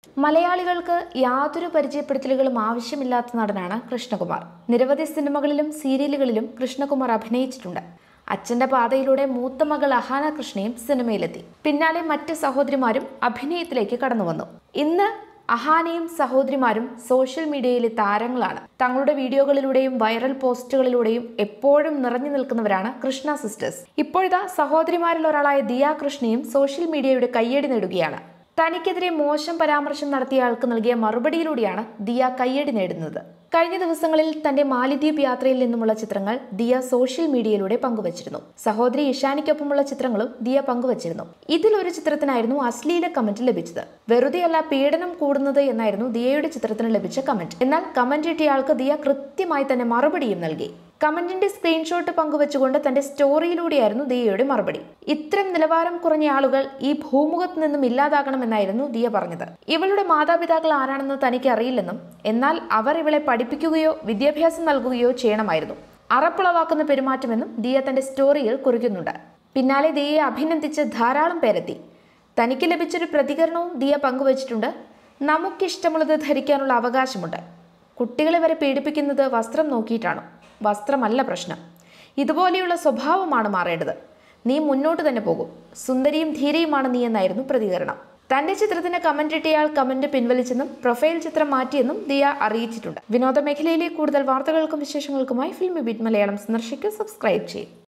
മലയാളികൾക്ക് യാതൊരു പരിചയപ്പെടുത്തലുകളും ആവശ്യമില്ലാത്ത നടനാണ് കൃഷ്ണകുമാർ നിരവധി സിനിമകളിലും സീരിയലുകളിലും കൃഷ്ണകുമാർ അഭിനയിച്ചിട്ടുണ്ട് അച്ഛന്റെ പാതയിലൂടെ മൂത്ത മകൾ അഹാന കൃഷ്ണയും സിനിമയിലെത്തി പിന്നാലെ മറ്റ് സഹോദരിമാരും അഭിനയത്തിലേക്ക് കടന്നു വന്നു ഇന്ന് അഹാനയും സഹോദരിമാരും സോഷ്യൽ മീഡിയയിലെ താരങ്ങളാണ് തങ്ങളുടെ വീഡിയോകളിലൂടെയും വൈറൽ പോസ്റ്റുകളിലൂടെയും എപ്പോഴും നിറഞ്ഞു നിൽക്കുന്നവരാണ് കൃഷ്ണ സിസ്റ്റേഴ്സ് ഇപ്പോഴിതാ സഹോദരിമാരിൽ ഒരാളായ ദിയ കൃഷ്ണയും സോഷ്യൽ മീഡിയയുടെ കയ്യടി നേടുകയാണ് തനിക്കെതിരെ മോശം പരാമർശം നടത്തിയ ആൾക്ക് നൽകിയ മറുപടിയിലൂടെയാണ് ദിയ കയ്യടി നേടുന്നത് കഴിഞ്ഞ ദിവസങ്ങളിൽ തന്റെ മാലിദ്വീപ് യാത്രയിൽ നിന്നുമുള്ള ചിത്രങ്ങൾ ദിയ സോഷ്യൽ മീഡിയയിലൂടെ പങ്കുവച്ചിരുന്നു സഹോദരി ഇഷാനിക്കൊപ്പമുള്ള ചിത്രങ്ങളും ദിയ പങ്കുവച്ചിരുന്നു ഇതിൽ ഒരു ചിത്രത്തിനായിരുന്നു അശ്ലീല കമന്റ് ലഭിച്ചത് വെറുതെയല്ല പീഡനം കൂടുന്നത് എന്നായിരുന്നു ദിയയുടെ ചിത്രത്തിന് ലഭിച്ച കമന്റ് എന്നാൽ കമന്റ് ഇട്ടയാൾക്ക് ദിയ കൃത്യമായി തന്നെ മറുപടിയും നൽകി കമന്റിന്റെ സ്ക്രീൻഷോട്ട് പങ്കുവച്ചുകൊണ്ട് തന്റെ സ്റ്റോറിയിലൂടെയായിരുന്നു ദിയയുടെ മറുപടി ഇത്തരം നിലവാരം കുറഞ്ഞ ആളുകൾ ഈ ഭൂമുഖത്ത് നിന്നും ഇല്ലാതാകണമെന്നായിരുന്നു ദിയ പറഞ്ഞത് ഇവളുടെ മാതാപിതാക്കൾ ആരാണെന്ന് തനിക്ക് അറിയില്ലെന്നും എന്നാൽ അവർ ഇവളെ പഠിപ്പിക്കുകയോ വിദ്യാഭ്യാസം നൽകുകയോ ചെയ്യണമായിരുന്നു അറപ്പുളവാക്കുന്ന പെരുമാറ്റമെന്നും ദിയ തന്റെ സ്റ്റോറിയിൽ കുറിക്കുന്നുണ്ട് പിന്നാലെ ദിയയെ അഭിനന്ദിച്ച് ധാരാളം പേരെത്തി തനിക്ക് ലഭിച്ചൊരു പ്രതികരണവും ദിയ പങ്കുവച്ചിട്ടുണ്ട് നമുക്കിഷ്ടമുള്ളത് ധരിക്കാനുള്ള അവകാശമുണ്ട് കുട്ടികളെ വരെ പീഡിപ്പിക്കുന്നത് വസ്ത്രം നോക്കിയിട്ടാണ് വസ്ത്രമല്ല പ്രശ്നം ഇതുപോലെയുള്ള സ്വഭാവമാണ് മാറേണ്ടത് നീ മുന്നോട്ട് തന്നെ പോകും സുന്ദരിയും ധീരയുമാണ് നീ എന്നായിരുന്നു പ്രതികരണം തന്റെ ചിത്രത്തിന് കമന്റ് ഇട്ടയാൾ കമന്റ് പിൻവലിച്ചെന്നും പ്രൊഫൈൽ ചിത്രം മാറ്റിയെന്നും ദിയ അറിയിച്ചിട്ടുണ്ട് വിനോദ മേഖലയിലെ കൂടുതൽ വാർത്തകൾക്കും വിശേഷങ്ങൾക്കുമായി ഫിൽമി ബീറ്റ് മലയാളം സന്ദർശിക്കുക സബ്സ്ക്രൈബ് ചെയ്യും